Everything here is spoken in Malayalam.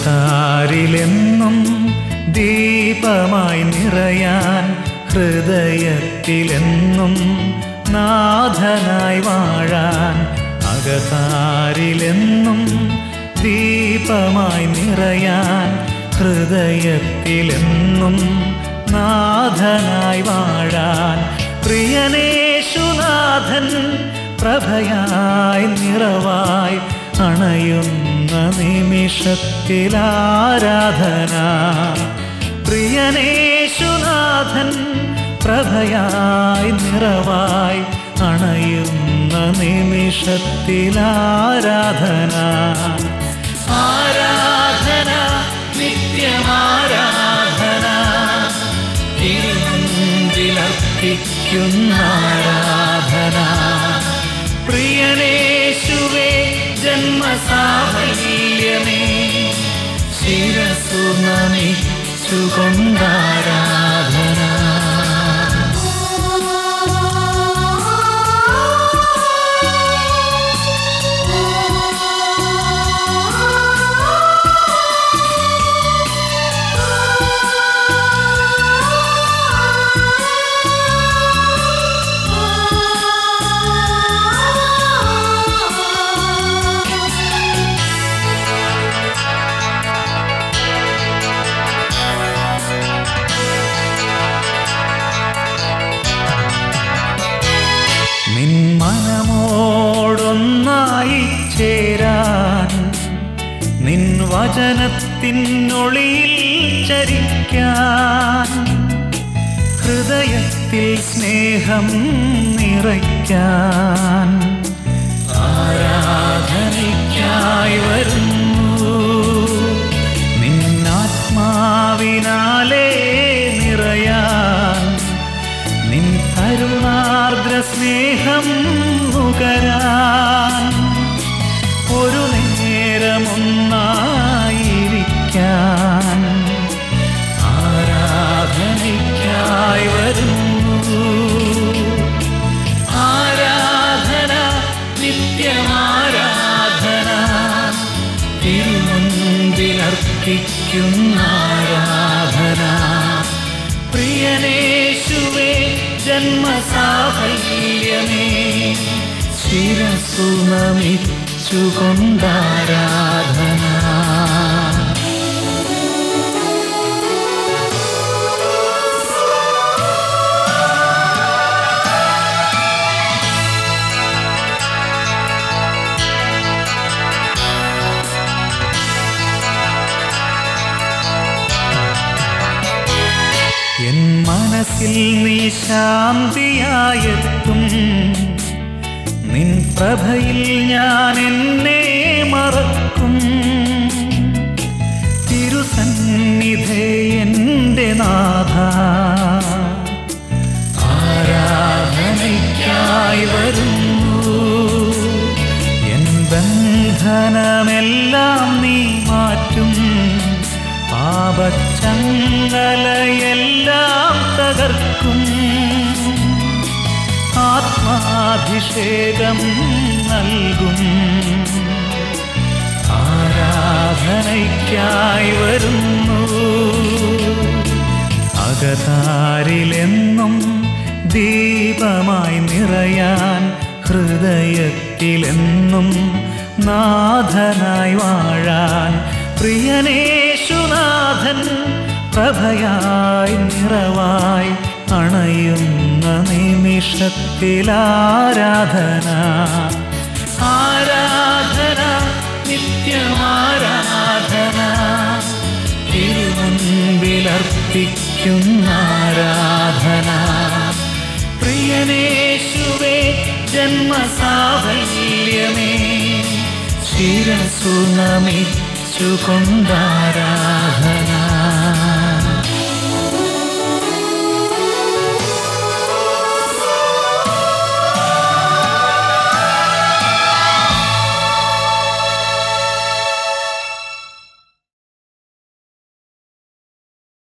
അകത്താരിലെന്നും ദീപമായി നിറയാൻ ഹൃദയത്തിലെന്നും നാഥനായി വാഴാൻ അകത്താരിലെന്നും ദീപമായി നിറയാൻ ഹൃദയത്തിലെന്നും നാഥനായി വാഴാൻ പ്രിയനേശുനാഥൻ പ്രഭയായി നിറവായി അണയുന്ന നിമിഷത്തിലാരാധന പ്രിയനേശുനാഥൻ പ്രഭയായി നിറവായി അണയുന്ന നിമിഷത്തിലാരാധന ആരാധന നിത്യമാരാധന തിരുമുൻപിലർപ്പിക്കുന്ന ആരാധന പ്രിയനേശുവേ ജന്മസാഫല്യമേ ശിരസു നമിച്ചുകൊണ്ടാരാധന നിൻ മനമോടൊന്നായി ചേരാൻ നിൻ വചനത്തിനൊളിയിൽ ചരിക്കാൻ ഹൃദയത്തിൽ സ്നേഹം നിറയ്ക്കാൻ ആരാധനയ്ക്കായി വരുന്നു നിന്നാത്മാവിനാലേ നിറയാൻ നിൻ കരുണാർദ്ര സ്നേഹം നുകരാൻ ഒരു നേരമൊന്നായിരിക്കാൻ ആരാധനയ്ക്കായി വരുന്നു ആരാധന നിത്യമാരാധന തിരുമുൻപിലർപ്പിക്കുന്ന ആരാധന പ്രിയനേശുവേ ജന്മസാഫല്യമേ ശിരസു നമിച്ചുകൊണ്ടാരാധന എൻ മനസ്സിൽ നീ ശാന്തിയായെത്തും നിൻ പ്രഭയിൽ ഞാൻ എന്നെ മറക്കും തിരുസന്നിധേ എൻ്റെ നാഥ ആരാധനയ്ക്കായി വരുന്നു എൻ ബന്ധനമെല്ലാം നീ മാറ്റും പാപച്ചങ്ങലയെല്ലാം തകർക്കും ആത്മാഭിഷേകം നൽകും ആരാധനയ്ക്കായി വരുന്നു അകതാരിലെന്നും ദീപമായി നിറയാൻ ഹൃദയത്തിലെന്നും നാഥനായി വാഴാൻ പ്രിയനേശുനാഥൻ പ്രഭയായി നിറവായി അണയുന്ന നിമിഷത്തിലാരാധന ആരാധന നിത്യമാരാധന തിരുമുൻപിലർപ്പിക്കുന്ന ആരാധന പ്രിയനേശുവേ ജന്മസാഫല്യമേ ശിരസു നമിച്ചുകൊണ്ടാരാധന